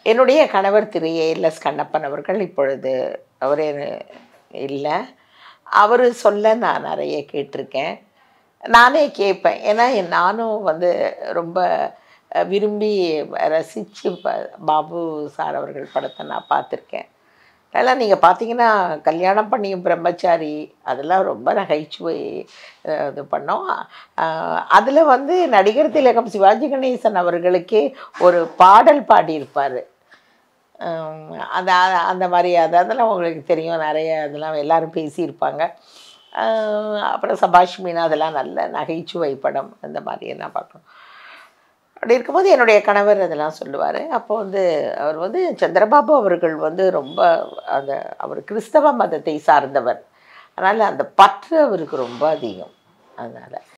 என்னுடைய கணவர் திரு ஏஎல்எஸ் கண்ணப்பன் அவர்கள் இப்பொழுது அவர் இல்லை அவர் சொல்ல நான் நிறைய கேட்டிருக்கேன் நானே கேட்பேன் ஏன்னா நானும் வந்து ரொம்ப அஹ், விரும்பி ரசித்து பாபு சார் அவர்கள் படத்தை நான் பார்த்துருக்கேன் அதெல்லாம் நீங்கள் பார்த்தீங்கன்னா கல்யாணம் பண்ணியும் பிரம்மச்சாரி அதெல்லாம் ரொம்ப நகைச்சுவை அஹ், இது பண்ணோம் அதில் வந்து நடிகர் திலகம் சிவாஜி கணேசன் அவர்களுக்கே ஒரு பாடல் பாடியிருப்பார் அந்த அந்த மாதிரி அது அதெல்லாம் உங்களுக்கு தெரியும் நிறைய அதெல்லாம் எல்லாரும் பேசியிருப்பாங்க அஹ், அப்புறம் சபாஷ் மீனா அதெல்லாம் நல்ல நகைச்சுவை படம் அந்த மாதிரி எல்லாம் பார்க்கணும் அப்படி இருக்கும்போது என்னுடைய கணவர் அதெல்லாம் சொல்லுவார் அப்போ வந்து அவர் வந்து சந்திரபாபு அவர்கள் வந்து ரொம்ப அந்த அவர் கிறிஸ்தவ மதத்தை சார்ந்தவர் அதனால் அந்த பற்று அவருக்கு ரொம்ப அதிகம் அதனால்